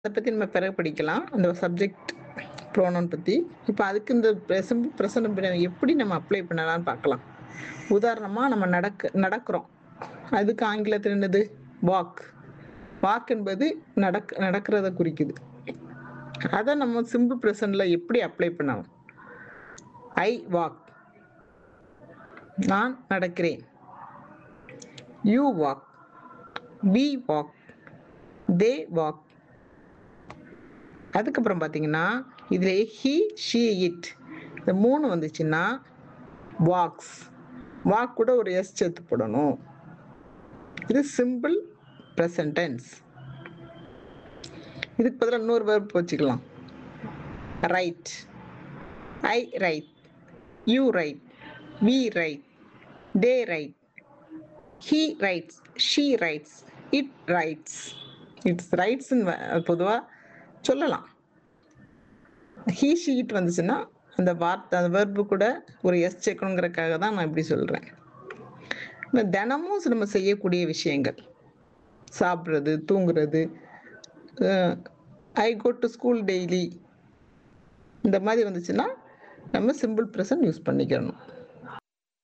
அதை பற்றி நம்ம பிறகு படிக்கலாம் அந்த சப்ஜெக்ட் ப்ரோனோன் பற்றி இப்போ அதுக்கு இந்த சிம்பிள் ப்ரெசன்ட் எப்படி நம்ம அப்ளை பண்ணலாம்னு பார்க்கலாம் உதாரணமாக நம்ம நடக்க நடக்கிறோம் அதுக்கு ஆங்கிலத்தில் என்னது வாக் வாக் என்பது நடக்க நடக்கிறத குறிக்குது அதை நம்ம சிம்பிள் ப்ரெசன்ட்ல எப்படி அப்ளை பண்ணலாம் ஐ வாக் நான் நடக்கிறேன் you walk we walk they walk அதுக்கப்புறம் பார்த்தீங்கன்னா இதில் ஹி ஷீ இட் இந்த மூணு வந்துச்சுன்னா வாக்ஸ் வாக் கூட ஒரு எஸ் சேர்த்து போடணும் இது சிம்பிள் ப்ரெசன்ட் டென்ஸ் இதுக்கு பதிலாக இன்னொரு வேர்ப் வச்சுக்கலாம் write I write you write we write they write he writes she writes it writes its ரைட்ஸ்ன்னு பொதுவாக சொல்லலாம் ஹீ ஷீ இட் வந்துச்சுன்னா அந்த வார்த்தை அந்த வெர்பு கூட ஒரு எஸ் சேர்க்கணுங்கிறதுக்காக தான் நான் இப்படி சொல்கிறேன் இந்த தினமும் நம்ம செய்யக்கூடிய விஷயங்கள் சாப்பிட்றது தூங்குறது I go to school daily இந்த மாதிரி வந்துச்சுன்னா நம்ம சிம்பிள் ப்ரெசன்ட் யூஸ் பண்ணிக்கணும்